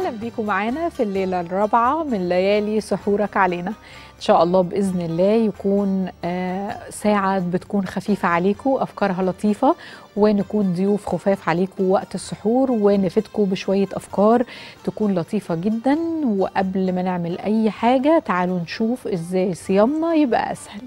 اهلا بيكم معانا في الليله الرابعه من ليالي سحورك علينا ان شاء الله باذن الله يكون آه، ساعه بتكون خفيفه عليكم افكارها لطيفه ونكون ضيوف خفاف عليكم وقت السحور ونفيدكم بشويه افكار تكون لطيفه جدا وقبل ما نعمل اي حاجه تعالوا نشوف ازاي صيامنا يبقى اسهل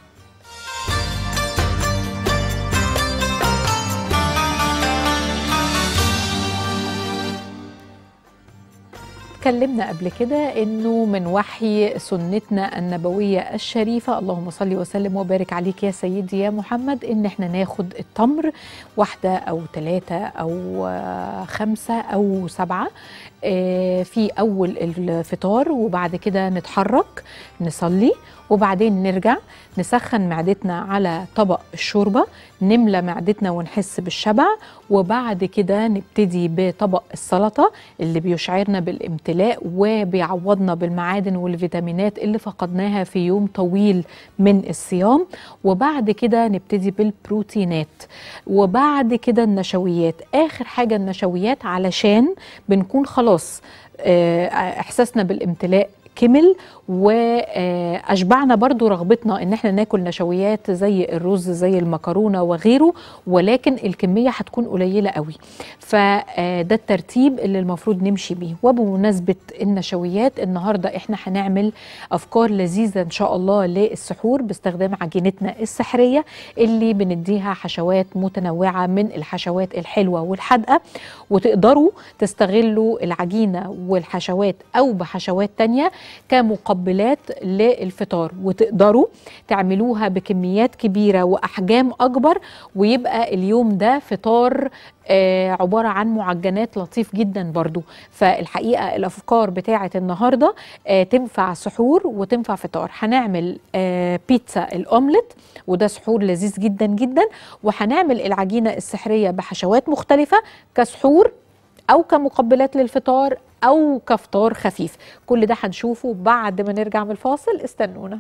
اتكلمنا قبل كده انه من وحي سنتنا النبويه الشريفه اللهم صل وسلم وبارك عليك يا سيدي يا محمد ان احنا ناخد التمر واحده او ثلاثه او آه، خمسه او سبعه آه، في اول الفطار وبعد كده نتحرك نصلي وبعدين نرجع نسخن معدتنا على طبق الشوربه نملى معدتنا ونحس بالشبع وبعد كده نبتدي بطبق السلطه اللي بيشعرنا بالامتلاء وبيعوضنا بالمعادن والفيتامينات اللي فقدناها في يوم طويل من الصيام وبعد كده نبتدي بالبروتينات وبعد كده النشويات اخر حاجه النشويات علشان بنكون خلاص آه، احساسنا بالامتلاء كمل واشبعنا برضو رغبتنا ان احنا ناكل نشويات زي الرز زي المكرونه وغيره ولكن الكميه هتكون قليله قوي فده الترتيب اللي المفروض نمشي بيه وبمناسبه النشويات النهارده احنا هنعمل افكار لذيذه ان شاء الله للسحور باستخدام عجينتنا السحريه اللي بنديها حشوات متنوعه من الحشوات الحلوه والحادقه وتقدروا تستغلوا العجينه والحشوات او بحشوات تانية كمقبلات للفطار وتقدروا تعملوها بكميات كبيره واحجام اكبر ويبقى اليوم ده فطار آه، عباره عن معجنات لطيف جدا برضو فالحقيقه الافكار بتاعه النهارده آه، تنفع سحور وتنفع فطار هنعمل آه، بيتزا الاومليت وده سحور لذيذ جدا جدا وهنعمل العجينه السحريه بحشوات مختلفه كسحور او كمقبلات للفطار او كفطار خفيف كل ده هنشوفه بعد ما نرجع من الفاصل استنونا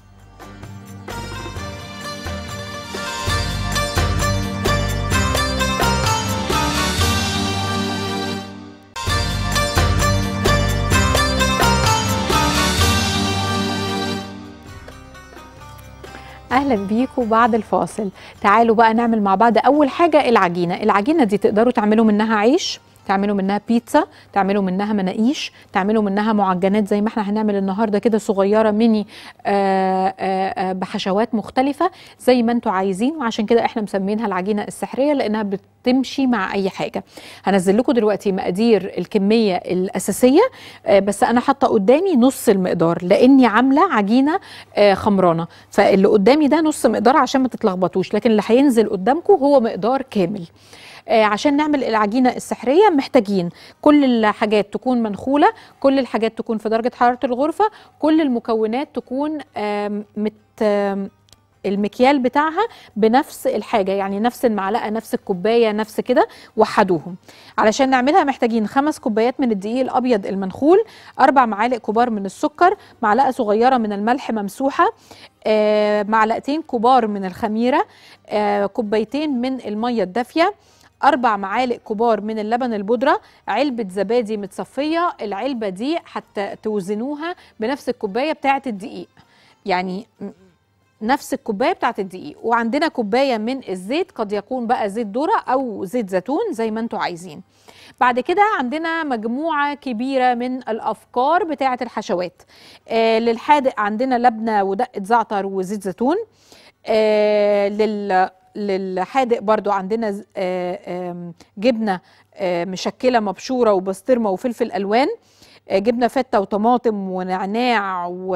اهلا بيكم بعد الفاصل تعالوا بقى نعمل مع بعض اول حاجه العجينه العجينه دي تقدروا تعملوا منها عيش تعملوا منها بيتزا تعملوا منها مناقيش تعملوا منها معجنات زي ما احنا هنعمل النهارده كده صغيره ميني آآ آآ بحشوات مختلفه زي ما انتوا عايزين وعشان كده احنا مسمينها العجينه السحريه لانها بتمشي مع اي حاجه هنزل لكم دلوقتي مقادير الكميه الاساسيه آه، بس انا حاطه قدامي نص المقدار لاني عامله عجينه آه، خمرانه فاللي قدامي ده نص مقدار عشان ما تتلخبطوش لكن اللي هينزل قدامكم هو مقدار كامل آه، عشان نعمل العجينه السحريه محتاجين كل الحاجات تكون منخوله كل الحاجات تكون في درجه حراره الغرفه كل المكونات تكون آم، مت آم، المكيال بتاعها بنفس الحاجه يعني نفس المعلقه نفس الكوبايه نفس كده وحدوهم علشان نعملها محتاجين خمس كوبايات من الدقيق الابيض المنخول اربع معالق كبار من السكر معلقه صغيره من الملح ممسوحه آه، معلقتين كبار من الخميره آه، كوبايتين من الميه الدافيه أربع معالق كبار من اللبن البودرة علبة زبادي متصفية العلبة دي حتى توزنوها بنفس الكوباية بتاعة الدقيق يعني م- نفس الكوبايه بتاعت الدقيق وعندنا كوبايه من الزيت قد يكون بقى زيت ذره او زيت زيتون زي ما انتوا عايزين بعد كده عندنا مجموعه كبيره من الافكار بتاعه الحشوات آه للحادق عندنا لبنه ودقه زعتر وزيت زيتون آه لل للحادق برضو عندنا ز- آه آم، جبنه آه مشكله مبشوره وبسطرمه وفلفل الوان آه، جبنه فته وطماطم ونعناع و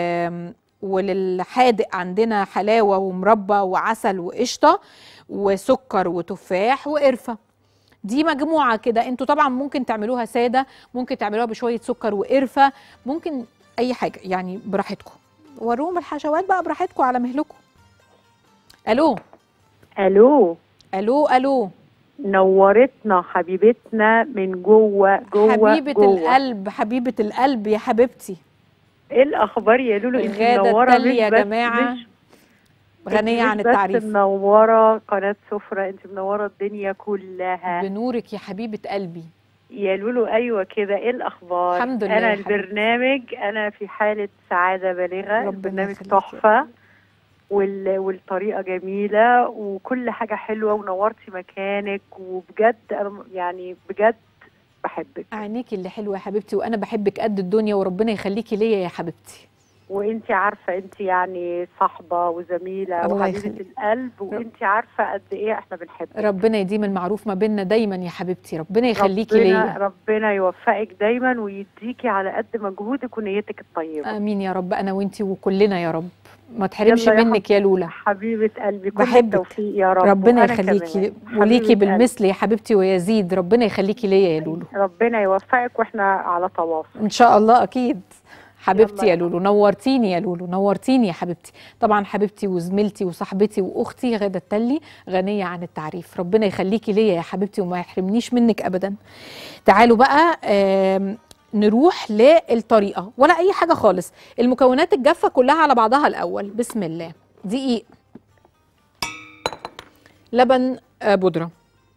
وللحادق عندنا حلاوه ومربى وعسل وقشطه وسكر وتفاح وقرفه دي مجموعه كده انتوا طبعا ممكن تعملوها ساده ممكن تعملوها بشويه سكر وقرفه ممكن اي حاجه يعني براحتكم وروهم الحشوات بقى براحتكم على مهلكم الو الو الو الو نورتنا حبيبتنا من جوه جوه حبيبه جوه. القلب حبيبه القلب يا حبيبتي ايه الاخبار يا لولو انت غادة منوره التلي مش يا بس- جماعة. مش غنيه مش عن بس التعريف منوره قناه سفره انت منوره الدنيا كلها بنورك يا حبيبه قلبي يا لولو ايوه كده ايه الاخبار الحمد لله انا يا حبيبتي. البرنامج انا في حاله سعاده بالغه ربنا البرنامج يخليكي. تحفه وال... والطريقه جميله وكل حاجه حلوه ونورتي مكانك وبجد أنا يعني بجد بحبك عينيكي اللي حلوه يا حبيبتي وانا بحبك قد الدنيا وربنا يخليكي ليا يا حبيبتي وانت عارفه انت يعني صاحبه وزميله الله وحبيبه يخليك. القلب وانت عارفه قد ايه احنا بنحبك ربنا يديم المعروف ما بيننا دايما يا حبيبتي ربنا يخليكي ربنا ليا ربنا يوفقك دايما ويديكي على قد مجهودك ونيتك الطيبه امين يا رب انا وانتي وكلنا يا رب ما تحرمش يلا يا منك يا لولا حبيبه قلبي كل بحبك. التوفيق يا رب ربنا وأنا يخليكي كمان. وليكي حبيبة بالمثل يا حبيبتي ويزيد ربنا يخليكي ليا يا لولو قلبي. ربنا يوفقك واحنا على تواصل ان شاء الله اكيد حبيبتي يلا يا يا لولو نورتيني يا لولو نورتيني يا حبيبتي طبعا حبيبتي وزميلتي وصاحبتي واختي غاده التلي غنيه عن التعريف ربنا يخليكي ليا يا حبيبتي وما يحرمنيش منك ابدا تعالوا بقى آم، نروح للطريقه ولا اي حاجه خالص المكونات الجافه كلها على بعضها الاول بسم الله دقيق لبن آه، بودره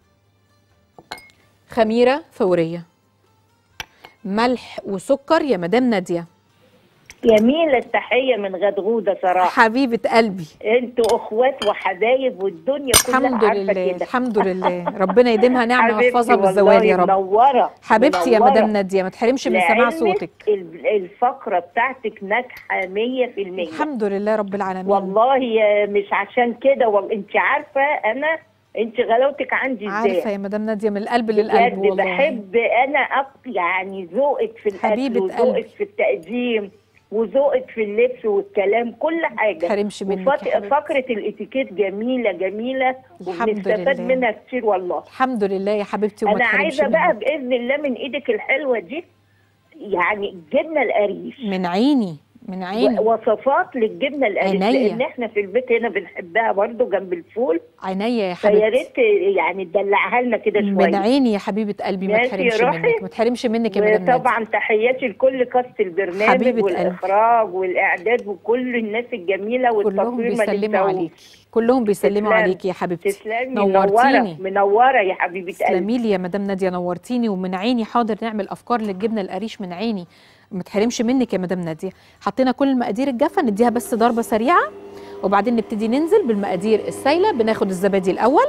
خميره فوريه ملح وسكر يا مدام ناديه جميلة التحية من غدغودة صراحة حبيبه قلبي انتوا اخوات وحبايب والدنيا كلها الحمد عارفة لله كده الحمد لله ربنا يديمها نعمه حبيبتي ويحفظها والله بالزوال يا رب منورة حبيبتي يا منورة. مدام ناديه ما تحرمش من سماع لعلمك صوتك ال- الفقرة بتاعتك ناجحة 100% الحمد لله رب العالمين والله يا- مش عشان كده والله انت عارفة انا انت غلاوتك عندي عارفه ازاي يا مدام ناديه من القلب للقلب بجد والله بحب انا أق... يعني ذوقك في الاكل حبيبة قلبي. وذوقك في التقديم وذوقك في اللبس والكلام كل ما حاجه تحرمش منك وفق- يا حبيبتي. فقره الاتيكيت جميله جميله الحمد وبنستفاد لله. منها كتير والله الحمد لله يا حبيبتي وما انا تحرمش عايزه بقى منك. باذن الله من ايدك الحلوه دي يعني الجبنه القريش من عيني من عيني و- وصفات للجبنه القريش عينيا. لان احنا في البيت هنا بنحبها برضو جنب الفول عينيا يا فيا حبيبتي ريت يعني تدلعها لنا كده من شويه عيني يا حبيبه قلبي ما ماشي يا تحرمش روحي. منك ما تحرمش منك يا مدام ناديه وطبعا تحياتي لكل كاست البرنامج حبيبة قلبي. والاخراج والاعداد وكل الناس الجميله كلهم والتصوير ما بيسلموا ننساهوش. عليكي كلهم بيسلموا تسلمي. عليكي يا حبيبتي تسلمي نورتيني. منوره منوره يا حبيبه قلبي تسلمي لي يا مدام ناديه نورتيني ومن عيني حاضر نعمل افكار للجبنه القريش من عيني ما تحرمش منك يا مدام ناديه حطينا كل المقادير الجافه نديها بس ضربه سريعه وبعدين نبتدي ننزل بالمقادير السايله بناخد الزبادي الاول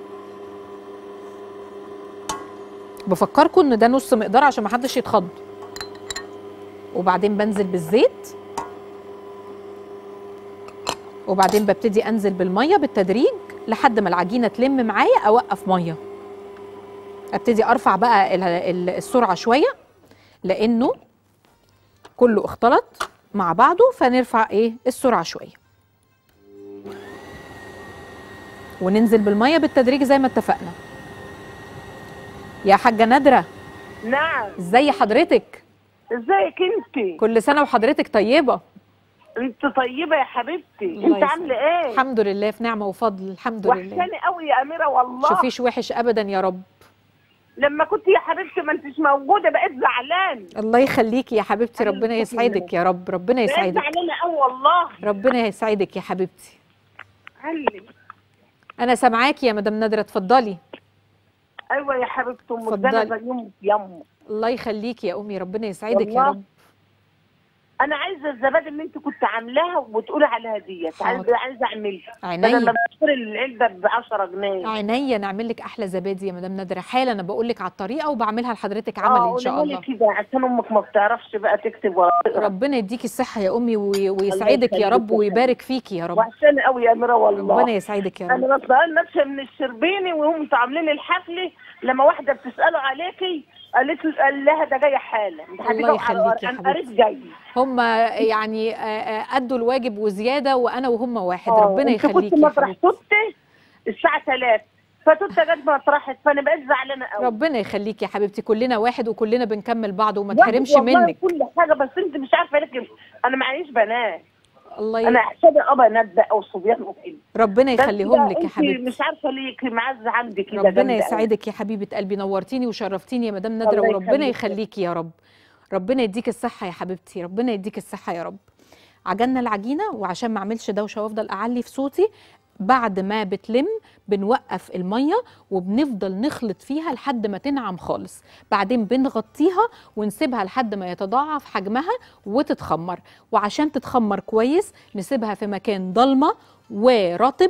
بفكركم ان ده نص مقدار عشان ما حدش يتخض وبعدين بنزل بالزيت وبعدين ببتدي انزل بالميه بالتدريج لحد ما العجينه تلم معايا اوقف ميه ابتدي ارفع بقى ال- ال- السرعه شويه لانه كله اختلط مع بعضه فنرفع ايه السرعه شويه وننزل بالميه بالتدريج زي ما اتفقنا يا حاجه نادره نعم ازي حضرتك ازيك انت كل سنه وحضرتك طيبه انت طيبه يا حبيبتي الله انت عامله يسلمك. ايه الحمد لله في نعمه وفضل الحمد لله وحشاني قوي يا اميره والله شوفيش وحش ابدا يا رب لما كنت يا حبيبتي ما انتش موجوده بقيت زعلان الله يخليكي يا حبيبتي ربنا يسعدك يا رب ربنا بقيت يسعدك زعلانه قوي والله ربنا يسعدك يا حبيبتي علي انا سامعاكي يا مدام نادره اتفضلي ايوه يا حبيبتي ام اتفضلي. الزنه زي يوم يمه الله يخليكي يا امي ربنا يسعدك يا والله. رب انا عايزه الزبادي اللي انت كنت عاملاها وتقولي عليها ديت حاضر. عايزه عايزه اعملها عينيا. بدل ما بشتري العلبه ب 10 جنيه عينيا نعمل لك احلى زبادي يا مدام نادره حالا انا بقول لك على الطريقه وبعملها لحضرتك عملي ان شاء قولي الله لي كده عشان امك ما بتعرفش بقى تكتب ولا تقرا ربنا يديكي الصحه يا امي وي- ويسعدك يا يخليك رب يا ويبارك فيكي يا رب وحشاني قوي يا اميره والله ربنا يسعدك يا رب انا بسال نفسي من الشربيني وهم عاملين الحفله لما واحده بتساله عليكي قالت له قال لها ده جاي حالا ده الله هتيجي يخليك يا عن حبيبتي. قريب جاي هم يعني آه، آه، ادوا الواجب وزياده وانا وهم واحد آه، ربنا انت كنت يخليكي يا مطرح حبيبتي توته الساعه 3 فتوته جت مطرحت فانا بقيت زعلانه قوي ربنا يخليكي يا حبيبتي كلنا واحد وكلنا بنكمل بعض وما تحرمش والله منك كل حاجه بس انت مش عارفه لكن انا معيش بنات الله ي... انا احسابي اه بنات بقى وصبيان وكده ربنا بس يخليهم بقى لك يا انت حبيبتي مش عارفه ليه معز عندي كده ربنا جامدة قوي. يسعدك يا حبيبه قلبي نورتيني وشرفتيني يا مدام نادره الله وربنا يخليك. يخليكي يا رب ربنا يديك الصحه يا حبيبتي ربنا يديك الصحه يا رب عجننا العجينه وعشان ما اعملش دوشه وافضل اعلي في صوتي بعد ما بتلم بنوقف الميه وبنفضل نخلط فيها لحد ما تنعم خالص بعدين بنغطيها ونسيبها لحد ما يتضاعف حجمها وتتخمر وعشان تتخمر كويس نسيبها في مكان ضلمه ورطب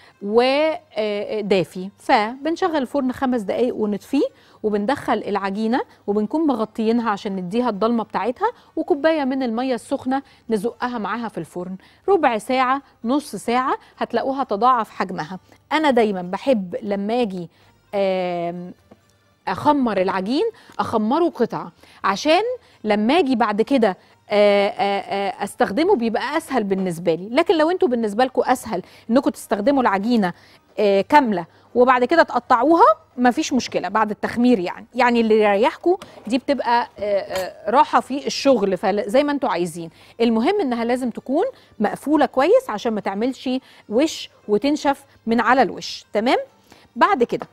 ودافي فبنشغل الفرن خمس دقايق ونطفيه وبندخل العجينه وبنكون مغطيينها عشان نديها الضلمه بتاعتها وكوبايه من الميه السخنه نزقها معاها في الفرن ربع ساعه نص ساعه هتلاقوها تضاعف حجمها انا دايما بحب لما اجي آم، اخمر العجين اخمره قطع عشان لما اجي بعد كده آه، آه، آه، استخدمه بيبقى اسهل بالنسبه لي لكن لو انتوا بالنسبه لكم اسهل انكم تستخدموا العجينه آه، كامله وبعد كده تقطعوها مفيش مشكله بعد التخمير يعني يعني اللي يريحكم دي بتبقى آه، آه، راحه في الشغل فزي ما انتوا عايزين المهم انها لازم تكون مقفوله كويس عشان ما تعملش وش وتنشف من على الوش تمام بعد كده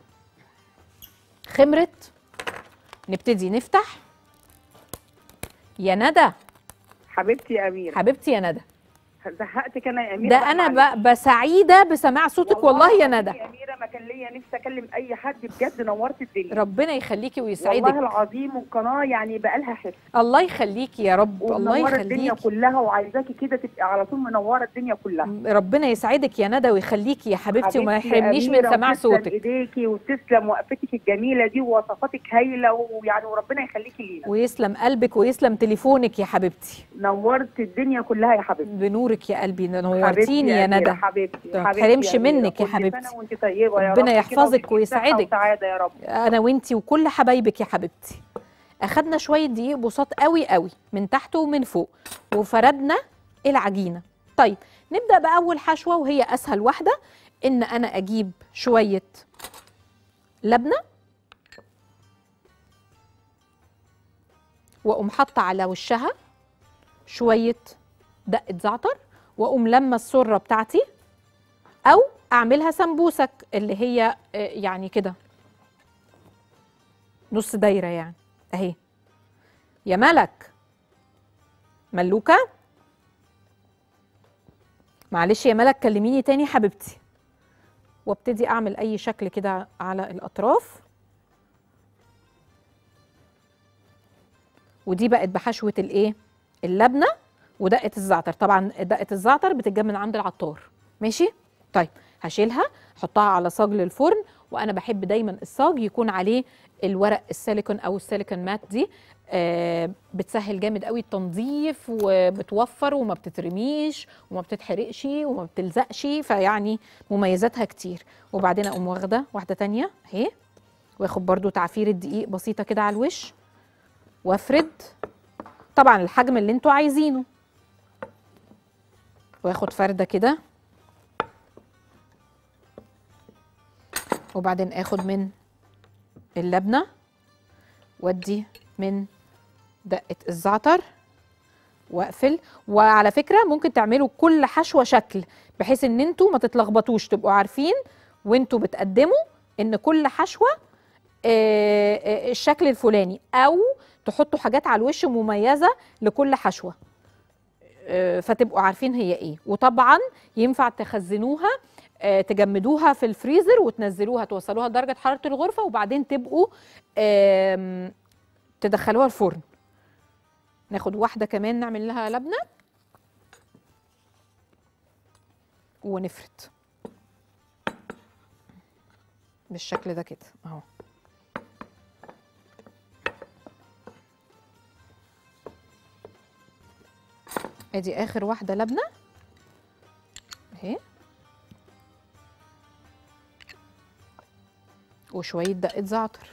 خمرت نبتدي نفتح يا ندى حبيبتي يا اميره حبيبتي يا ندى زهقتك انا يا اميره ده بقى انا معلش. ب- بسعيده بسماع صوتك والله يا العظيم ندى يا اميره ما كان ليا نفسي اكلم اي حد بجد نورت الدنيا ربنا يخليكي والله ويسعدك العظيم والقناه يعني بقى لها حس الله يخليكي يا رب الله ومنوره الدنيا يخليكي كلها وعايزاكي كده تبقي على طول منوره الدنيا كلها ربنا يسعدك يا ندى ويخليكي يا حبيبتي وما حبيبتي يا يحرمنيش من أميرة، سماع وتسلم صوتك ايديكي وتسلم وقفتك الجميله دي ووصفاتك هايله ويعني وربنا يخليكي لينا ويسلم قلبك ويسلم تليفونك يا حبيبتي نورت الدنيا كلها يا حبيبتي بنورك يا قلبي حبيبتي نورتيني يا أميرة، ندى حبيبتي ما حبيبتي تحرمش أميرة، منك يا كل حبيبتي. سنة وانت طيبه يا ربنا رب كده يحفظك وفيكي صحة ويسعدك. وسعاده يا رب انا وانتي وكل حبايبك يا حبيبتي اخدنا شويه دقيق بساط قوي قوي من تحت ومن فوق وفردنا العجينه طيب نبدا باول حشوه وهي اسهل واحده ان انا اجيب شويه لبنه واقوم حاطه على وشها شويه دقه زعتر واقوم لما السره بتاعتي او اعملها سمبوسك اللي هي آه، يعني كده نص دايره يعني اهي يا ملك ملوكه معلش يا ملك كلميني تاني حبيبتي وابتدي اعمل اي شكل كده على الاطراف ودي بقت بحشوه الايه اللبنه ودقه الزعتر طبعا دقه الزعتر بتتجاب من عند العطار ماشي طيب هشيلها احطها على صاج للفرن وانا بحب دايما الصاج يكون عليه الورق السيليكون او السيليكون مات دي آه بتسهل جامد قوي التنظيف وبتوفر وما بتترميش وما بتتحرقش وما بتلزقش فيعني مميزاتها كتير وبعدين اقوم واخده واحده تانية اهي واخد برضو تعفير الدقيق بسيطه كده على الوش وافرد طبعا الحجم اللي انتوا عايزينه واخد فرده كده وبعدين اخد من اللبنه وادي من دقه الزعتر واقفل وعلى فكره ممكن تعملوا كل حشوه شكل بحيث ان انتوا ما تتلخبطوش تبقوا عارفين وانتوا بتقدموا ان كل حشوه آه، آه، الشكل الفلاني او تحطوا حاجات على الوش مميزه لكل حشوه آه، فتبقوا عارفين هي ايه وطبعا ينفع تخزنوها آه، تجمدوها في الفريزر وتنزلوها توصلوها لدرجه حراره الغرفه وبعدين تبقوا آم، تدخلوها الفرن ناخد واحده كمان نعمل لها لبنه ونفرد بالشكل ده كده اهو ادي اخر واحده لبنه اهي وشويه دقه زعتر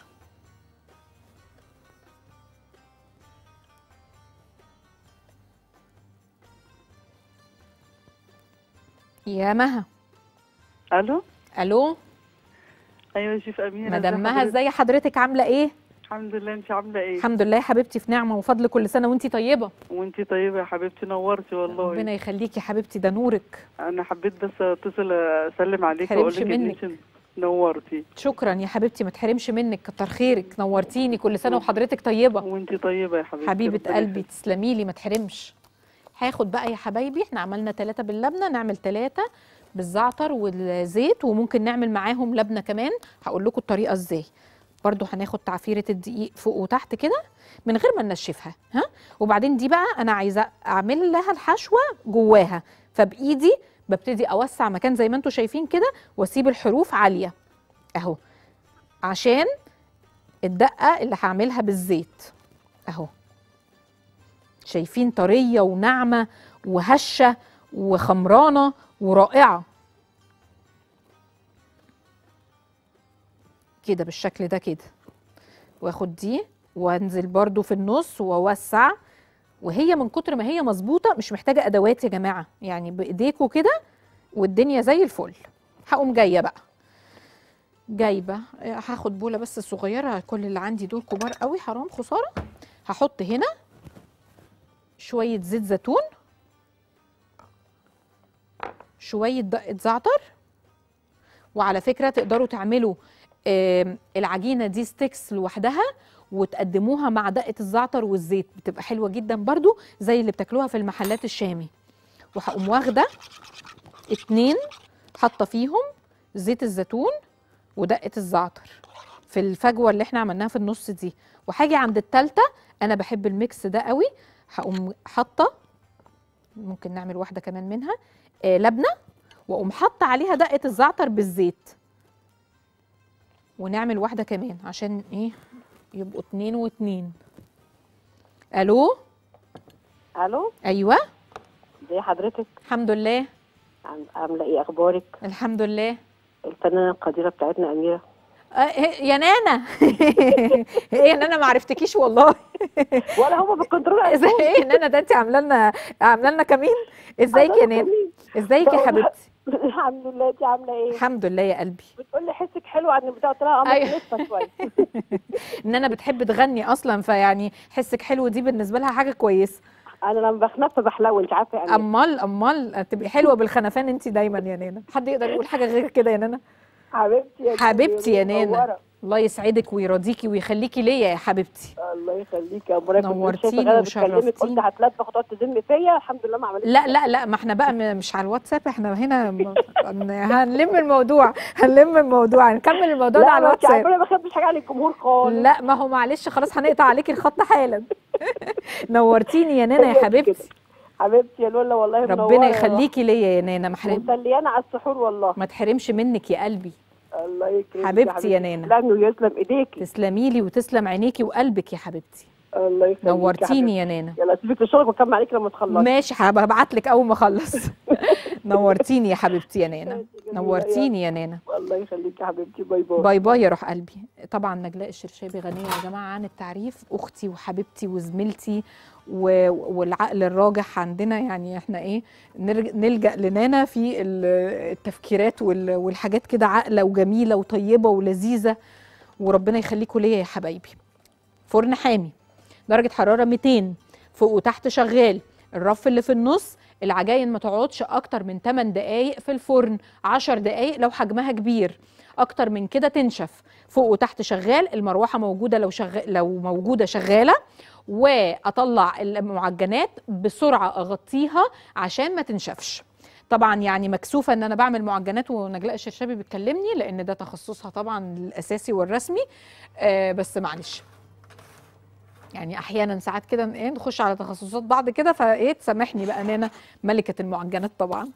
يا مها الو الو ايوه يا شيف اميره مدام ازي مها حضرتك؟ ازاي حضرتك عامله ايه الحمد لله انت عامله ايه الحمد لله يا حبيبتي في نعمه وفضل كل سنه وانتي طيبه وانت طيبه يا حبيبتي نورتي والله ربنا يخليكي يا حبيبتي ده نورك انا حبيت بس اتصل اسلم عليك تحرمش واقول لك ان منك. انت نورتي شكرا يا حبيبتي ما تحرمش منك كتر خيرك نورتيني كل سنه وحضرتك طيبه وانت طيبه يا حبيبتي حبيبه ربنا قلبي تسلمي لي ما تحرمش هاخد بقى يا حبايبي احنا عملنا ثلاثة باللبنه نعمل ثلاثة بالزعتر والزيت وممكن نعمل معاهم لبنه كمان هقول لكم الطريقه ازاي برضو هناخد تعفيره الدقيق فوق وتحت كده من غير ما ننشفها ها وبعدين دي بقى انا عايزه اعمل لها الحشوه جواها فبايدي ببتدي اوسع مكان زي ما انتم شايفين كده واسيب الحروف عاليه اهو عشان الدقه اللي هعملها بالزيت اهو شايفين طريه وناعمه وهشه وخمرانه ورائعه كده بالشكل ده كده واخد دي وانزل برضو في النص واوسع وهي من كتر ما هي مظبوطه مش محتاجه ادوات يا جماعه يعني بايديكوا كده والدنيا زي الفل هقوم جايه بقى جايبه هاخد بوله بس صغيره كل اللي عندي دول كبار قوي حرام خساره هحط هنا شويه زيت زيتون شويه دقه زعتر وعلى فكره تقدروا تعملوا آم، العجينه دي ستيكس لوحدها وتقدموها مع دقه الزعتر والزيت بتبقى حلوه جدا برضو زي اللي بتاكلوها في المحلات الشامي وهقوم واخده اتنين حاطه فيهم زيت الزيتون ودقه الزعتر في الفجوه اللي احنا عملناها في النص دي وهاجي عند التالتة انا بحب الميكس ده قوي هقوم حاطه ممكن نعمل واحده كمان منها آه لبنه واقوم حاطه عليها دقه الزعتر بالزيت ونعمل واحده كمان عشان ايه يبقوا اتنين واتنين الو الو ايوه ازي حضرتك الحمد لله عم- عامله ايه اخبارك الحمد لله الفنانه القديره بتاعتنا اميره آه، إيه- يا نانا ايه يا نانا ما عرفتكيش والله ولا هم بالكنترول ازاي ايه يا نانا ده انت عامله لنا عامله لنا كمين ازيك يا نانا ازيك يا حبيبتي الحمد لله انت عامله ايه الحمد لله يا قلبي بتقول لي حسك حلو عن البتاع قلت لها أيوة. اه لسه شويه ان انا بتحب تغني اصلا فيعني حسك حلو دي بالنسبه لها حاجه كويسه انا لما بخنف بحلو انت عارفه يعني امال امال تبقي حلوه بالخنفان انت دايما يا نانا حد يقدر يقول حاجه غير كده يا نانا حبيبتي يا حبيبتي يا منورة. نانا الله يسعدك ويرضيكي ويخليكي ليا يا حبيبتي الله يخليكي يا امورك نورتيني وشرفتيني. قلت هتلبخ وتقعد تذم فيا الحمد لله ما عملتش لا لا لا ما احنا بقى م- مش على الواتساب احنا هنا م- هنلم الموضوع هنلم الموضوع هنكمل الموضوع ده لا على ما انت الواتساب عارفه انا ما بخبيش حاجه عن الجمهور خالص لا ما هو معلش خلاص هنقطع عليكي الخط حالا نورتيني يا نانا يا حبيبتي حبيبتي يا لولا والله ربنا منورة. يخليكي ليا يا نانا ما حرم- مسليانا على السحور والله ما تحرمش منك يا قلبي الله يكرمك حبيبتي يا نانا. تسلمي ويسلم ايديكي تسلمي لي وتسلم عينيكي وقلبك يا حبيبتي الله يخليك يا نورتيني يا حبيبتي. نانا يلا اسيبك لشغلك واكمل عليك لما تخلصي ماشي هبعت لك اول ما اخلص نورتيني يا حبيبتي يا نانا نورتيني يا نانا الله يخليك يا حبيبتي باي باي باي باي يا روح قلبي طبعا نجلاء الشرشابي غنيه يا جماعه عن التعريف اختي وحبيبتي وزميلتي و- والعقل الراجح عندنا يعني احنا ايه نرج- نلجا لنانا في ال- التفكيرات وال- والحاجات كده عاقله وجميله وطيبه ولذيذه وربنا يخليكم ليا يا حبايبي فرن حامي درجه حراره 200 فوق وتحت شغال الرف اللي في النص العجاين ما تقعدش اكتر من 8 دقايق في الفرن 10 دقايق لو حجمها كبير اكتر من كده تنشف فوق وتحت شغال المروحه موجوده لو شغال لو موجوده شغاله واطلع المعجنات بسرعه اغطيها عشان ما تنشفش طبعا يعني مكسوفه ان انا بعمل معجنات ونجلاء الشرشابي بتكلمني لان ده تخصصها طبعا الاساسي والرسمي آه بس معلش يعني احيانا ساعات كده ايه نخش على تخصصات بعض كده فايه تسامحني بقى ان انا ملكه المعجنات طبعا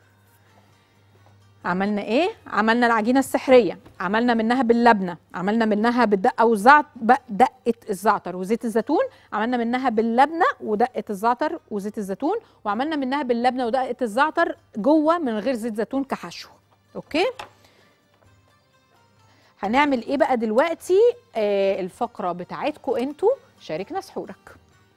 عملنا ايه عملنا العجينه السحريه عملنا منها باللبنه عملنا منها بالدقه والزعت بق- دقه الزعتر وزيت الزيتون عملنا منها باللبنه ودقه الزعتر وزيت الزيتون وعملنا منها باللبنه ودقه الزعتر جوه من غير زيت زيتون كحشو اوكي هنعمل ايه بقى دلوقتي آه الفقره بتاعتكم انتوا شاركنا سحورك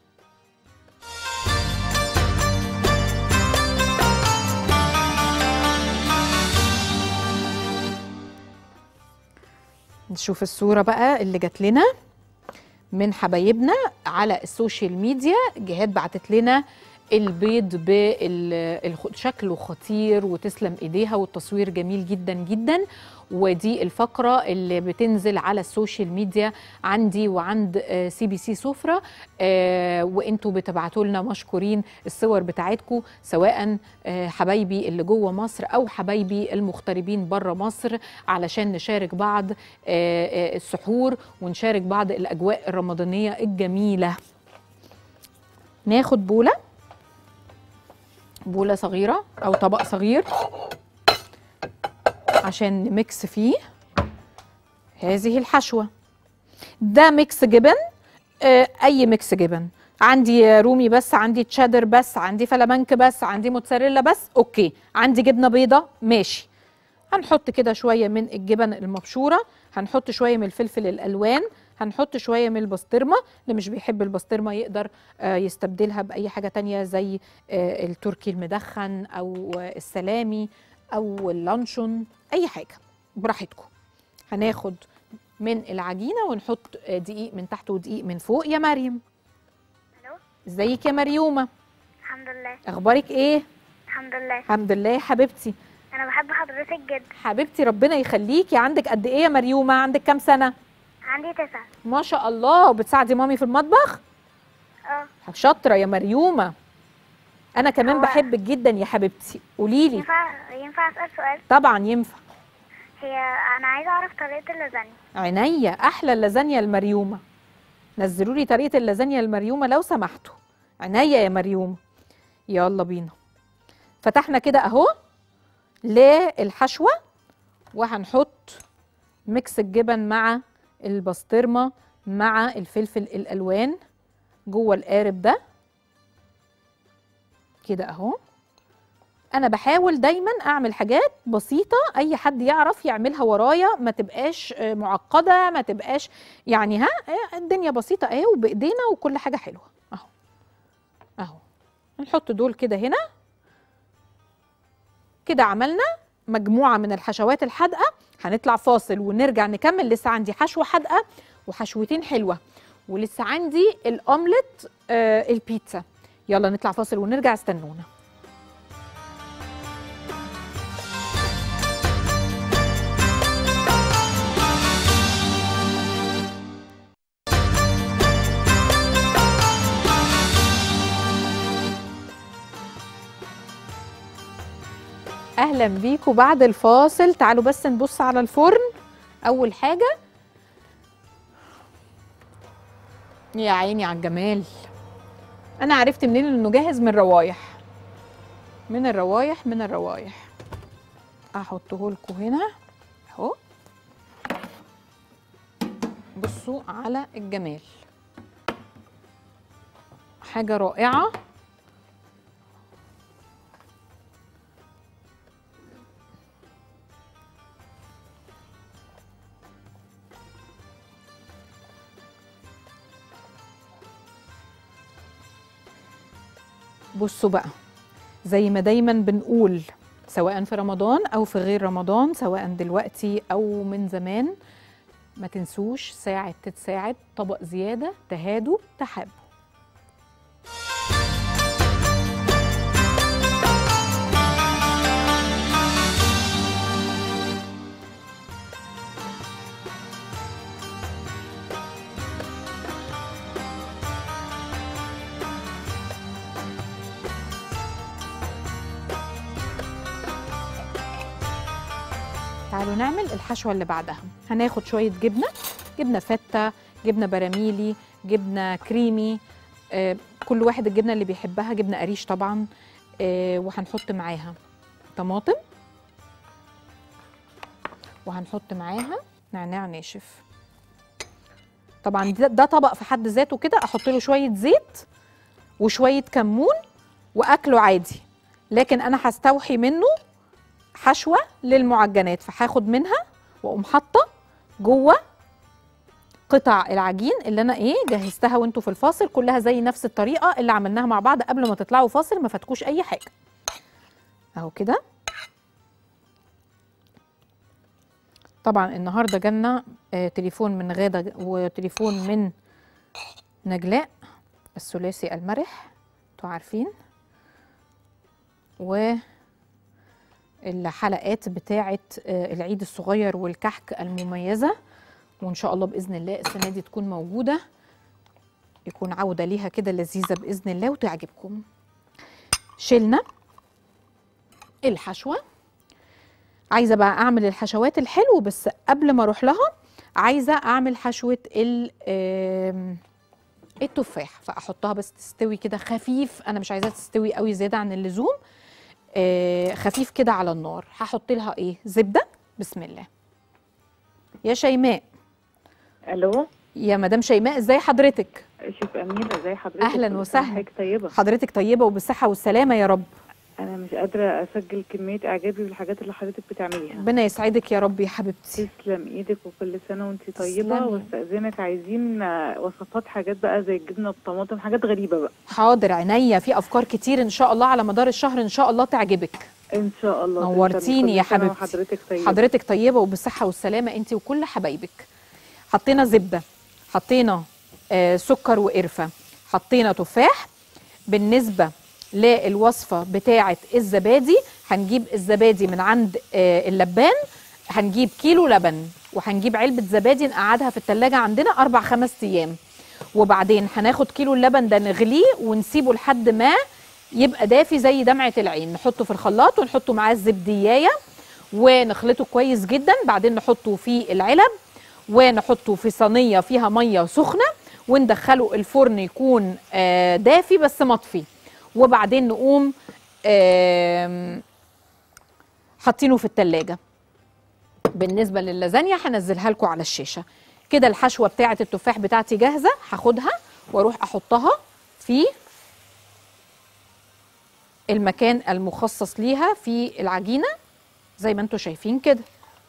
نشوف الصورة بقى اللي جات لنا من حبايبنا على السوشيال ميديا جهاد بعتت لنا البيض بشكله خطير وتسلم ايديها والتصوير جميل جدا جدا ودي الفقرة اللي بتنزل على السوشيال ميديا عندي وعند آه، سي بي سي سفرة آه، وانتوا بتبعتوا لنا مشكورين الصور بتاعتكم سواء آه، حبايبي اللي جوه مصر او حبايبي المغتربين بره مصر علشان نشارك بعض آه، آه، السحور ونشارك بعض الاجواء الرمضانية الجميلة ناخد بولة بولة صغيرة أو طبق صغير عشان نميكس فيه هذه الحشوة ده ميكس جبن آه، أي ميكس جبن عندي رومي بس عندي تشادر بس عندي فلامنك بس عندي موتزاريلا بس أوكي عندي جبنة بيضة ماشي هنحط كده شوية من الجبن المبشورة هنحط شوية من الفلفل الألوان هنحط شوية من البسطرمة اللي مش بيحب البسطرمة يقدر آه، يستبدلها بأي حاجة تانية زي آه، التركي المدخن أو آه، السلامي أو اللانشون أي حاجة براحتكم هناخد من العجينة ونحط آه، دقيق من تحت ودقيق من فوق يا مريم الو ازيك يا مريومة الحمد لله أخبارك إيه؟ الحمد لله الحمد لله يا حبيبتي انا بحب حضرتك جدا حبيبتي ربنا يخليكي عندك قد إيه يا مريومة؟ عندك كام سنة؟ عندي تسعة ما شاء الله وبتساعدي مامي في المطبخ؟ اه شاطرة يا مريومة أنا كمان هو- بحبك جدا يا حبيبتي قوليلي ينفع ينفع اسال سؤال طبعا ينفع هي انا عايزه اعرف طريقه اللازانيا عينيا احلى اللازانيا المريومه نزلوا لي طريقه اللازانيا المريومه لو سمحتوا عينيا يا مريومه يلا بينا فتحنا كده اهو للحشوه وهنحط ميكس الجبن مع البسطرمه مع الفلفل الالوان جوه القارب ده كده اهو انا بحاول دايما اعمل حاجات بسيطه اي حد يعرف يعملها ورايا ما تبقاش آه، معقده ما تبقاش يعني ها آه، الدنيا بسيطه اهي وبايدينا وكل حاجه حلوه اهو اهو نحط دول كده هنا كده عملنا مجموعه من الحشوات الحادقه هنطلع فاصل ونرجع نكمل لسه عندي حشوه حادقه وحشوتين حلوه ولسه عندي الاومليت آه البيتزا يلا نطلع فاصل ونرجع استنونا اهلا بيكم بعد الفاصل تعالوا بس نبص على الفرن اول حاجه يا عيني على الجمال انا عرفت منين انه جاهز من روايح من الروايح من الروايح احطه لكم هنا اهو بصوا على الجمال حاجه رائعه بصوا بقى زي ما دايما بنقول سواء في رمضان او في غير رمضان سواء دلوقتي او من زمان ما تنسوش ساعة تتساعد طبق زيادة تهادوا تحابوا تعالوا نعمل الحشوة اللي بعدها هناخد شوية جبنة جبنة فتة جبنة براميلي جبنة كريمي آه كل واحد الجبنة اللي بيحبها جبنة قريش طبعا آه وهنحط معاها طماطم وهنحط معاها نعناع ناشف طبعا ده, ده طبق في حد ذاته كده احط له شويه زيت وشويه كمون واكله عادي لكن انا هستوحي منه حشوه للمعجنات فهاخد منها واقوم حاطه جوه قطع العجين اللي انا ايه جهزتها وانتوا في الفاصل كلها زي نفس الطريقه اللي عملناها مع بعض قبل ما تطلعوا فاصل ما فاتكوش اي حاجه اهو كده طبعا النهارده جالنا آه تليفون من غاده وتليفون من نجلاء الثلاثي المرح انتوا عارفين والحلقات بتاعه آه، العيد الصغير والكحك المميزه وان شاء الله باذن الله السنه دي تكون موجوده يكون عوده ليها كده لذيذه باذن الله وتعجبكم شلنا الحشوه عايزه بقى اعمل الحشوات الحلو بس قبل ما اروح لها عايزه اعمل حشوه ال آم، التفاح فاحطها بس تستوي كده خفيف انا مش عايزاها تستوي قوي زياده عن اللزوم آه، خفيف كده على النار هحط لها ايه زبده بسم الله يا شيماء الو يا مدام شيماء ازاي حضرتك شوف اميره ازي حضرتك أهلاً كل سنة وسهلاً. وحضرتك طيبه حضرتك طيبه وبالصحه والسلامه يا رب انا مش قادره اسجل كميه اعجابي بالحاجات اللي حضرتك بتعمليها ربنا يسعدك يا رب يا حبيبتي تسلم ايدك وكل سنه وانت تسلمي. طيبه واستاذنك عايزين آه، وصفات حاجات بقى زي الجبنه بالطماطم حاجات غريبه بقى حاضر عينيا في افكار كتير ان شاء الله على مدار الشهر ان شاء الله تعجبك ان شاء الله تسلمي. نورتيني يا كل سنة حبيبتي. وحضرتك طيبه حضرتك طيبه وبالصحه والسلامه انت وكل حبايبك حطينا زبده حطينا آه سكر وقرفه حطينا تفاح بالنسبه للوصفه بتاعه الزبادي هنجيب الزبادي من عند آه اللبان هنجيب كيلو لبن وهنجيب علبه زبادي نقعدها في التلاجة عندنا اربع خمس ايام وبعدين هناخد كيلو اللبن ده نغليه ونسيبه لحد ما يبقى دافي زي دمعه العين نحطه في الخلاط ونحطه معاه الزبديايه ونخلطه كويس جدا بعدين نحطه في العلب ونحطه في صينيه فيها ميه سخنه وندخله الفرن يكون آه، دافي بس مطفي وبعدين نقوم آم، حاطينه في التلاجة بالنسبة للازانيا هنزلها لكم على الشاشة كده الحشوة بتاعة التفاح بتاعتي جاهزة هاخدها واروح احطها في المكان المخصص ليها في العجينة زي ما انتم شايفين كده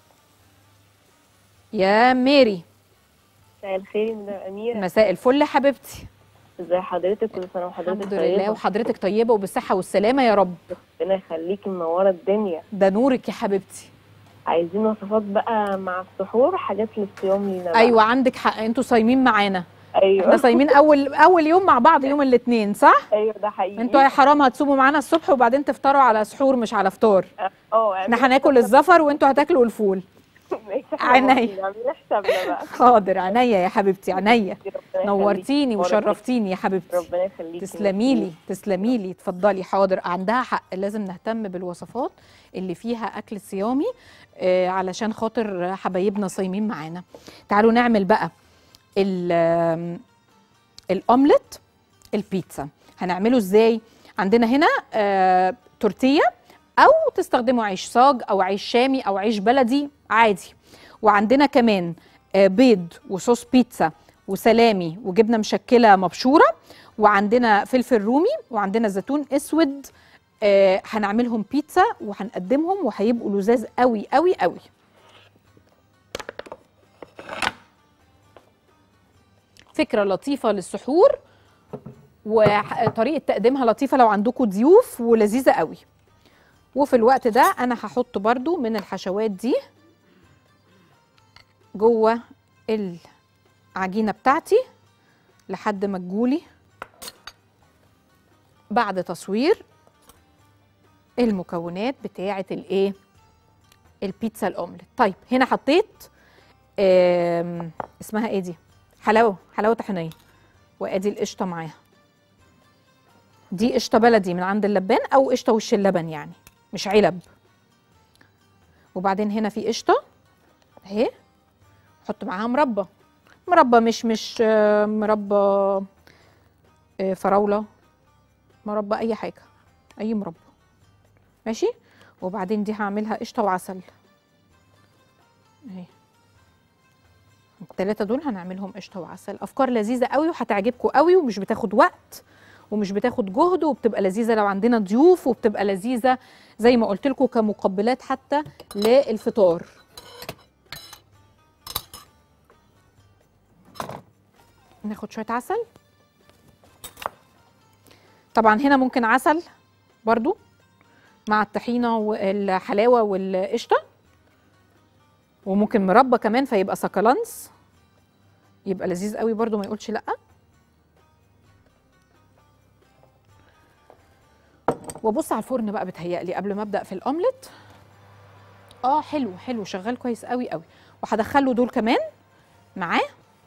يا ميري مساء الخير يا مدام أميرة مساء الفل حبيبتي ازي حضرتك كل سنة وحضرتك الحمد لله طيبة وحضرتك طيبة وبالصحة والسلامة يا رب ربنا يخليكي منورة الدنيا ده نورك يا حبيبتي عايزين وصفات بقى مع السحور حاجات للصيام لينا بقى. ايوه عندك حق انتوا صايمين معانا ايوه احنا صايمين اول اول يوم مع بعض يوم الاثنين صح ايوه ده حقيقي انتوا يا حرام هتصوموا معانا الصبح وبعدين تفطروا على سحور مش على فطار اه احنا هناكل الزفر وانتوا هتاكلوا الفول عينيا. عاملين حسابنا بقى حاضر عينيا يا حبيبتي عينيا ربنا نورتيني يخليكي. وشرفتيني يا حبيبتي ربنا يخليكي تسلمي لي تسلمي لي اتفضلي حاضر عندها حق لازم نهتم بالوصفات اللي فيها اكل صيامي آه علشان خاطر حبايبنا صايمين معانا تعالوا نعمل بقى ال- آم، الاومليت البيتزا هنعمله ازاي عندنا هنا آه تورتيه او تستخدموا عيش صاج او عيش شامي او عيش بلدي عادي وعندنا كمان آه بيض وصوص بيتزا وسلامي وجبنه مشكله مبشوره وعندنا فلفل رومي وعندنا زيتون اسود آه هنعملهم بيتزا وهنقدمهم وهيبقوا لذاذ قوي قوي قوي فكره لطيفه للسحور وطريقه تقديمها لطيفه لو عندكم ضيوف ولذيذه قوي وفي الوقت ده انا هحط برضو من الحشوات دي جوه العجينه بتاعتي لحد ما تجولي بعد تصوير المكونات بتاعه الايه البيتزا الاومليت طيب هنا حطيت آم، اسمها ايه دي حلاوه حلاوه طحينيه وادي القشطه معاها دي قشطه بلدي من عند اللبان او قشطه وش اللبن يعني مش علب وبعدين هنا في قشطه اهي حط معاها مربى مربى مش مش آه، مربى آه، فراوله مربى اي حاجه اي مربى ماشي وبعدين دي هعملها قشطه وعسل اهي التلاتة دول هنعملهم قشطه وعسل افكار لذيذه قوي وهتعجبكم قوي ومش بتاخد وقت ومش بتاخد جهد وبتبقى لذيذه لو عندنا ضيوف وبتبقى لذيذه زي ما قلت لكم كمقبلات حتى للفطار ناخد شويه عسل طبعا هنا ممكن عسل برضو مع الطحينه والحلاوه والقشطه وممكن مربى كمان فيبقى سكالانس يبقى لذيذ قوي برضو ما يقولش لا وابص على الفرن بقى بتهيألي قبل ما ابدا في الاومليت اه حلو حلو شغال كويس قوي قوي وهدخله دول كمان معاه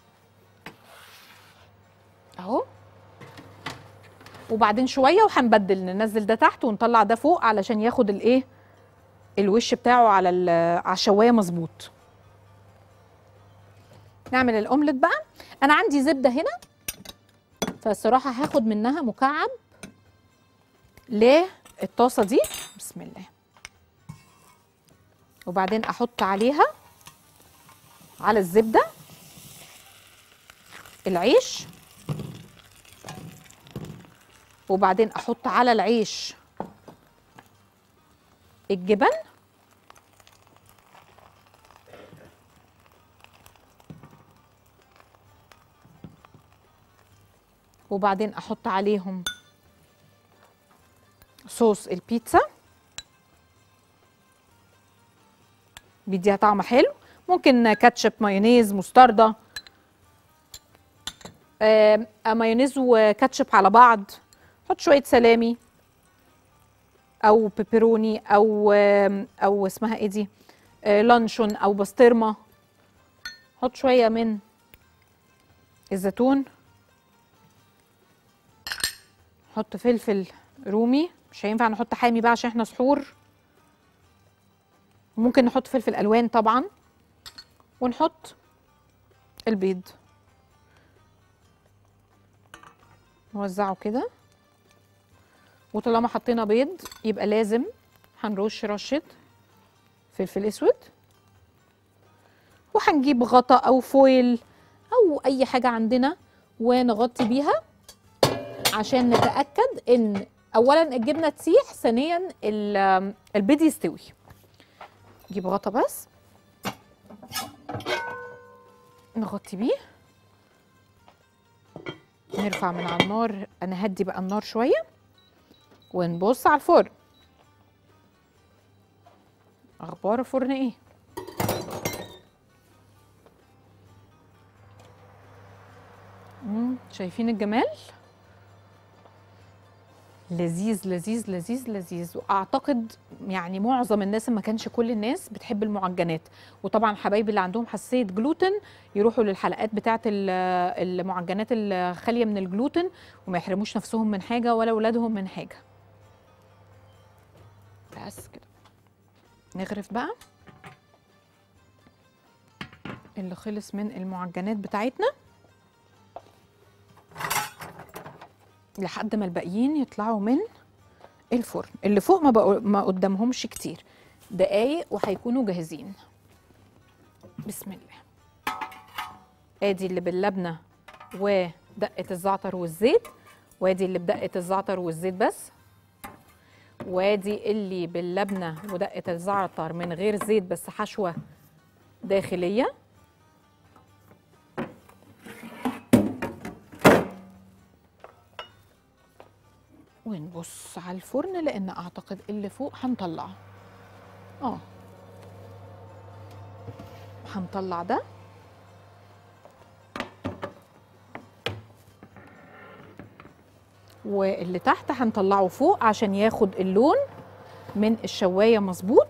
اهو وبعدين شويه وهنبدل ننزل ده تحت ونطلع ده فوق علشان ياخد الايه الوش بتاعه على ال- على الشوايه مظبوط نعمل الاومليت بقى انا عندي زبده هنا فالصراحه هاخد منها مكعب للطاسه دي بسم الله وبعدين احط عليها على الزبده العيش وبعدين احط على العيش الجبن وبعدين احط عليهم صوص البيتزا بيديها طعم حلو ممكن كاتشب مايونيز مستردة آم، مايونيز وكاتشب على بعض حط شوية سلامي أو بيبروني أو آم، أو اسمها ايه دي آه، لانشون أو بسطرمة حط شوية من الزيتون حط فلفل رومي مش هينفع نحط حامي بقى عشان احنا سحور ممكن نحط فلفل الوان طبعا ونحط البيض نوزعه كده وطالما حطينا بيض يبقى لازم هنرش رشه فلفل اسود وهنجيب غطا او فويل او اي حاجه عندنا ونغطي بيها عشان نتاكد ان اولا الجبنه تسيح ثانيا ال- البيض يستوي نجيب غطا بس نغطي بيه نرفع من على النار انا هدي بقى النار شويه ونبص على الفرن اخبار الفرن ايه مم، شايفين الجمال لذيذ لذيذ لذيذ لذيذ واعتقد يعني معظم الناس ما كانش كل الناس بتحب المعجنات وطبعا حبايبي اللي عندهم حساسيه جلوتين يروحوا للحلقات بتاعه ال- المعجنات الخاليه من الجلوتين وما يحرموش نفسهم من حاجه ولا اولادهم من حاجه بس كده نغرف بقى اللي خلص من المعجنات بتاعتنا لحد ما الباقيين يطلعوا من الفرن اللي فوق ما بقو ما قدامهمش كتير دقايق وهيكونوا جاهزين بسم الله ادي اللي باللبنه ودقه الزعتر والزيت وادي اللي بدقه الزعتر والزيت بس وادي اللي باللبنه ودقه الزعتر من غير زيت بس حشوه داخليه ونبص على الفرن لان اعتقد اللي فوق هنطلعه اه هنطلع ده واللي تحت هنطلعه فوق عشان ياخد اللون من الشوايه مظبوط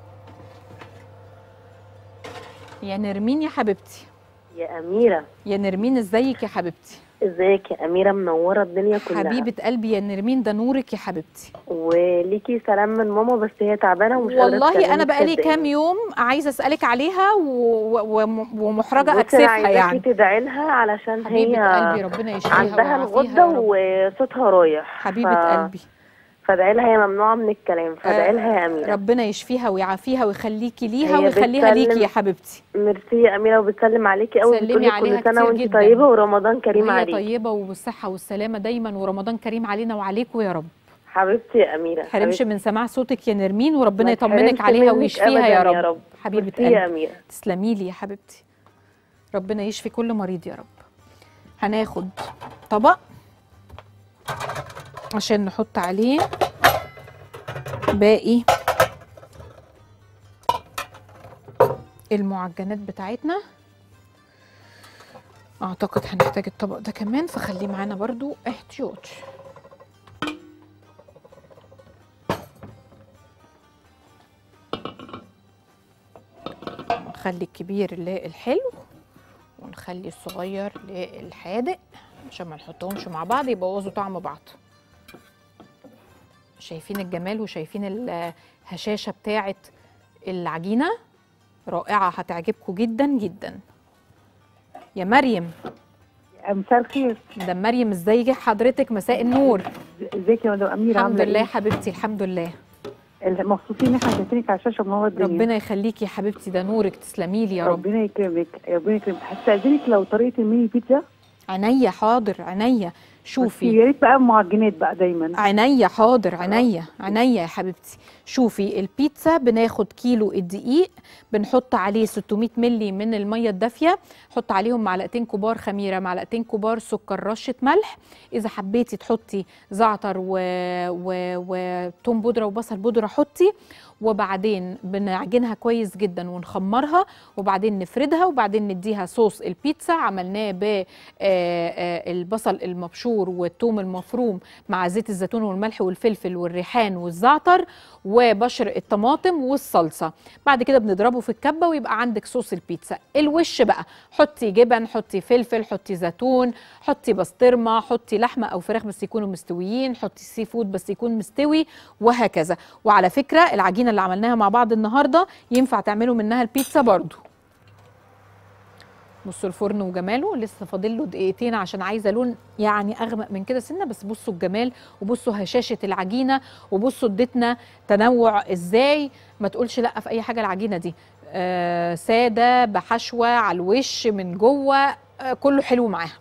يا نرمين يا حبيبتي يا أميرة يا نرمين ازيك يا حبيبتي ازيك يا أميرة منورة الدنيا كلها حبيبه قلبي يا نرمين ده نورك يا حبيبتي وليكي سلام من ماما بس هي تعبانة ومش قادرة والله انا تكلمك بقالي صدقيني. كام يوم عايزه اسالك عليها و... و... وم- ومحرجه بصي أنا اكسفها عايزاكي يعني تدعي لها علشان حبيبة هي قلبي ربنا يشفيها عندها ويعافيها الغدة يا رب. وصوتها رايح حبيبه ف- قلبي فادعي لها هي ممنوعة من الكلام فادعي لها يا أميرة ربنا يشفيها ويعافيها ويخليكي ليها هي ويخليها ليكي بتسلم- يا حبيبتي ميرسي يا أميرة وبتسلم عليكي قوي سلمي بتقولي عليها كل سنة كتير وانت جدا. طيبة ورمضان كريم وهي عليكي طيبه وبالصحه والسلامه دايما ورمضان كريم علينا وعليكم يا رب حبيبتي يا أميرة ما تحرمش حبيبتي. من سماع صوتك يا نرمين وربنا ما يطمنك تحرمش عليها منك ويشفيها أبداً يا يا رب رب. حبيبه ميرسي يا قلبي أميرة. تسلمي لي يا حبيبتي ربنا يشفي كل مريض يا رب هناخد طبق عشان نحط عليه باقي المعجنات بتاعتنا اعتقد هنحتاج الطبق ده كمان فخليه معانا برضو احتياط نخلي الكبير للحلو ونخلي الصغير للحادق عشان ما نحطهمش مع بعض يبوظوا طعم بعض شايفين الجمال وشايفين الهشاشة بتاعة العجينة رائعة هتعجبكم جدا جدا يا مريم مساء الخير ده مريم ازيك حضرتك مساء النور ازيك يا مدام اميره الحمد عاملة لله إيه؟ حبيبتي الحمد لله مبسوطين ان احنا شايفينك على الشاشه منور الدنيا ربنا يخليكي يا حبيبتي ده نورك تسلمي لي يا رب ربنا يكرمك ربنا يكرمك هستاذنك لو طريقه الميني بيتزا عينيا حاضر عينيا بس شوفي يا ريت بقى معجنات بقى دايما عينيا حاضر عينيا عينيا يا حبيبتي شوفي البيتزا بناخد كيلو الدقيق بنحط عليه 600 ملي من الميه الدافيه حط عليهم معلقتين كبار خميره معلقتين كبار سكر رشه ملح اذا حبيتي تحطي زعتر و... و... وتوم بودره وبصل بودره حطي وبعدين بنعجنها كويس جدا ونخمرها وبعدين نفردها وبعدين نديها صوص البيتزا عملناه بالبصل المبشور والثوم المفروم مع زيت الزيتون والملح والفلفل والريحان والزعتر وبشر الطماطم والصلصه بعد كده بنضربه في الكبه ويبقى عندك صوص البيتزا الوش بقى حطي جبن حطي فلفل حطي زيتون حطي بسطرمه حطي لحمه او فراخ بس يكونوا مستويين حطي سي فود بس يكون مستوي وهكذا وعلى فكره العجينه اللي عملناها مع بعض النهارده ينفع تعملوا منها البيتزا برضو بصوا الفرن وجماله لسه فاضل له دقيقتين عشان عايزه لون يعني اغمق من كده سنه بس بصوا الجمال وبصوا هشاشه العجينه وبصوا اديتنا تنوع ازاي ما تقولش لا في اي حاجه العجينه دي آه ساده بحشوه على الوش من جوه آه كله حلو معاها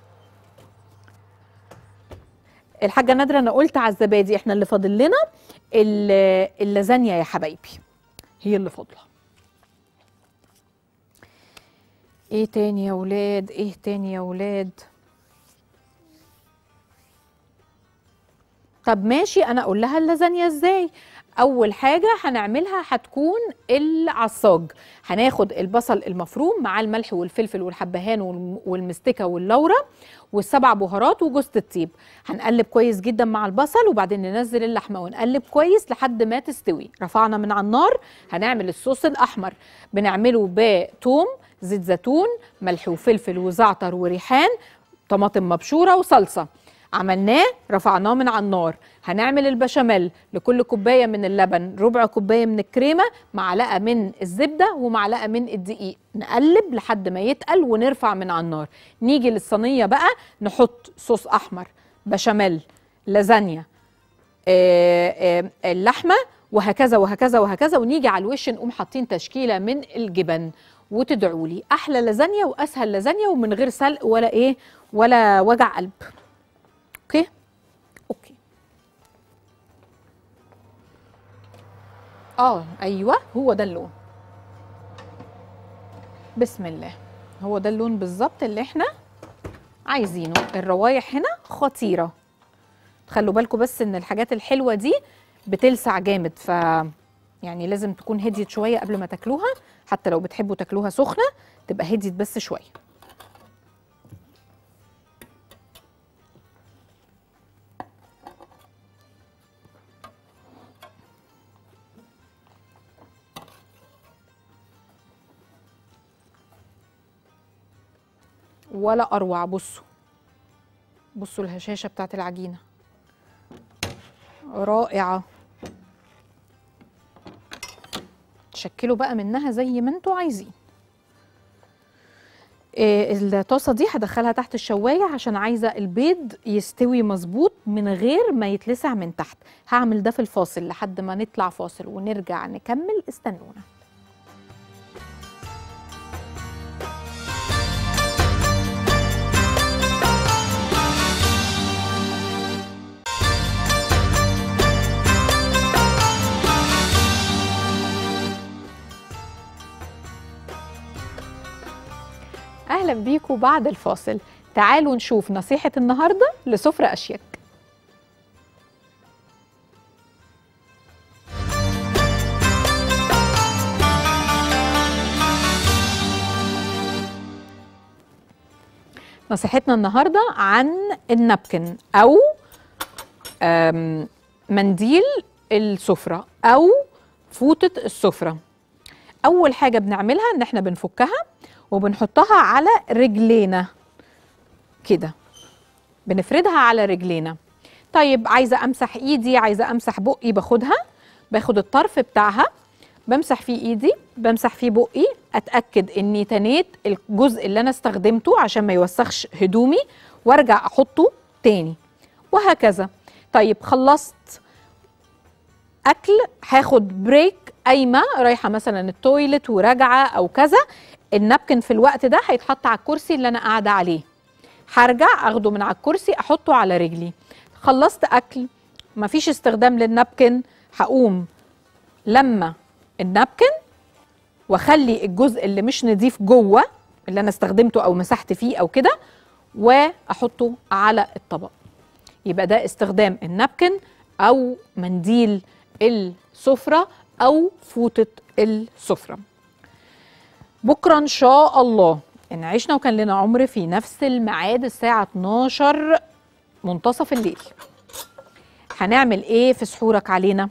الحاجه نادره انا قلت على الزبادي احنا اللي فاضل لنا ال- اللازانيا يا حبايبي هي اللي فاضله ايه تاني يا ولاد ايه تاني يا ولاد طب ماشي انا اقول لها اللازانيا ازاي اول حاجه هنعملها هتكون العصاج هناخد البصل المفروم مع الملح والفلفل والحبهان والم- والمستكه واللورا والسبع بهارات وجوز الطيب هنقلب كويس جدا مع البصل وبعدين ننزل اللحمه ونقلب كويس لحد ما تستوي رفعنا من على النار هنعمل الصوص الاحمر بنعمله بتوم زيت زيتون ملح وفلفل وزعتر وريحان طماطم مبشوره وصلصه عملناه رفعناه من على النار هنعمل البشاميل لكل كوبايه من اللبن ربع كوبايه من الكريمه معلقه من الزبده ومعلقه من الدقيق نقلب لحد ما يتقل ونرفع من على النار نيجي للصينيه بقى نحط صوص احمر بشاميل لازانيا آه، آه، اللحمه وهكذا وهكذا وهكذا ونيجي على الوش نقوم حاطين تشكيله من الجبن وتدعوا لي احلى لازانيا واسهل لازانيا ومن غير سلق ولا ايه ولا وجع قلب اوكي اوكي اه ايوه هو ده اللون بسم الله هو ده اللون بالظبط اللي احنا عايزينه الروايح هنا خطيره خلوا بالكم بس ان الحاجات الحلوه دي بتلسع جامد ف يعني لازم تكون هديت شويه قبل ما تاكلوها حتى لو بتحبوا تاكلوها سخنه تبقى هديت بس شويه ولا اروع بصوا بصوا الهشاشه بتاعت العجينه رائعه تشكلوا بقى منها زي ما انتوا عايزين إيه، الطاسه دي هدخلها تحت الشوايه عشان عايزه البيض يستوي مظبوط من غير ما يتلسع من تحت هعمل ده في الفاصل لحد ما نطلع فاصل ونرجع نكمل استنونا اهلا بيكم بعد الفاصل تعالوا نشوف نصيحه النهارده لسفره اشيك نصيحتنا النهارده عن النابكن او أم، منديل السفره او فوطه السفره اول حاجه بنعملها ان احنا بنفكها وبنحطها على رجلينا كده بنفردها على رجلينا طيب عايزه امسح ايدي عايزه امسح بقي باخدها باخد الطرف بتاعها بمسح فيه ايدي بمسح فيه بقي اتاكد اني تنيت الجزء اللي انا استخدمته عشان ما يوسخش هدومي وارجع احطه تاني وهكذا طيب خلصت اكل هاخد بريك قايمه رايحه مثلا التويلت وراجعه او كذا النابكن في الوقت ده هيتحط على الكرسي اللي انا قاعده عليه هرجع اخده من على الكرسي احطه على رجلي خلصت اكل مفيش استخدام للنابكن هقوم لما النابكن واخلي الجزء اللي مش نضيف جوه اللي انا استخدمته او مسحت فيه او كده واحطه على الطبق يبقى ده استخدام النابكن او منديل السفره او فوطه السفره بكره ان شاء الله ان عشنا وكان لنا عمر في نفس الميعاد الساعه 12 منتصف الليل هنعمل ايه في سحورك علينا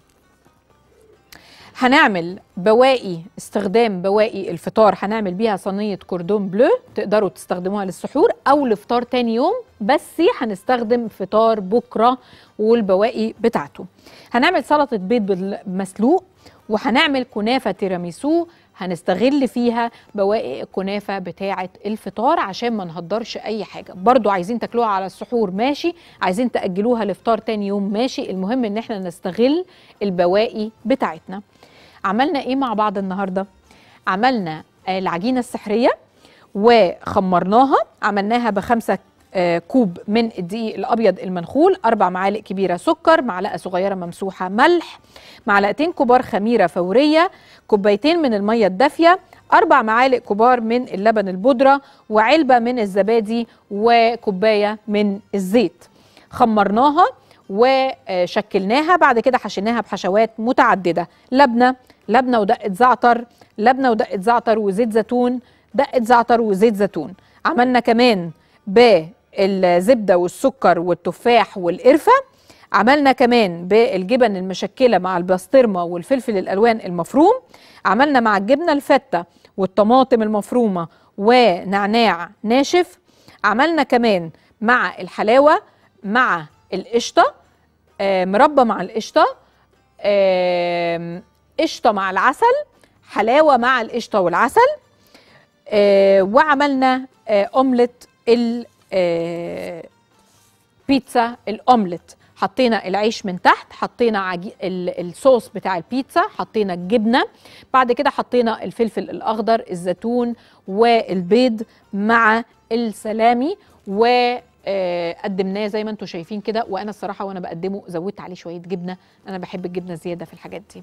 هنعمل بواقي استخدام بواقي الفطار هنعمل بيها صينيه كوردون بلو تقدروا تستخدموها للسحور او لفطار تاني يوم بس هنستخدم فطار بكره والبواقي بتاعته هنعمل سلطه بيض مسلوق وهنعمل كنافه تيراميسو هنستغل فيها بواقي الكنافه بتاعه الفطار عشان ما نهدرش اي حاجه برضو عايزين تاكلوها على السحور ماشي عايزين تاجلوها لفطار تاني يوم ماشي المهم ان احنا نستغل البواقي بتاعتنا عملنا ايه مع بعض النهارده عملنا العجينه السحريه وخمرناها عملناها بخمسة كوب من الدقيق الابيض المنخول اربع معالق كبيره سكر معلقه صغيره ممسوحه ملح معلقتين كبار خميره فوريه كوبايتين من الميه الدافيه اربع معالق كبار من اللبن البودره وعلبه من الزبادي وكوبايه من الزيت خمرناها وشكلناها بعد كده حشيناها بحشوات متعدده لبنه لبنه ودقه زعتر لبنه ودقه زعتر وزيت زيتون دقه زعتر وزيت زيتون عملنا كمان بالزبده والسكر والتفاح والقرفه عملنا كمان بالجبن المشكله مع البسطرمه والفلفل الالوان المفروم عملنا مع الجبنه الفته والطماطم المفرومه ونعناع ناشف عملنا كمان مع الحلاوه مع القشطه آه مربى مع القشطه آه قشطه مع العسل حلاوه مع القشطه والعسل آه وعملنا آه اومليت البيتزا الاومليت حطينا العيش من تحت حطينا عجي... الصوص بتاع البيتزا حطينا الجبنه بعد كده حطينا الفلفل الاخضر الزيتون والبيض مع السلامي و قدمناه زي ما انتم شايفين كده وانا الصراحه وانا بقدمه زودت عليه شويه جبنه انا بحب الجبنه زياده في الحاجات دي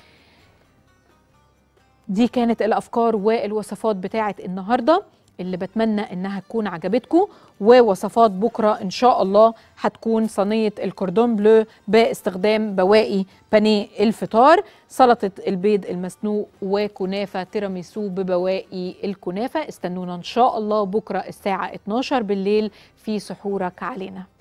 دي كانت الافكار والوصفات بتاعه النهارده اللي بتمنى انها تكون عجبتكم ووصفات بكره ان شاء الله هتكون صينيه الكوردون بلو باستخدام بواقي بانيه الفطار سلطه البيض المسلوق وكنافه تيراميسو ببواقي الكنافه استنونا ان شاء الله بكره الساعه 12 بالليل في سحورك علينا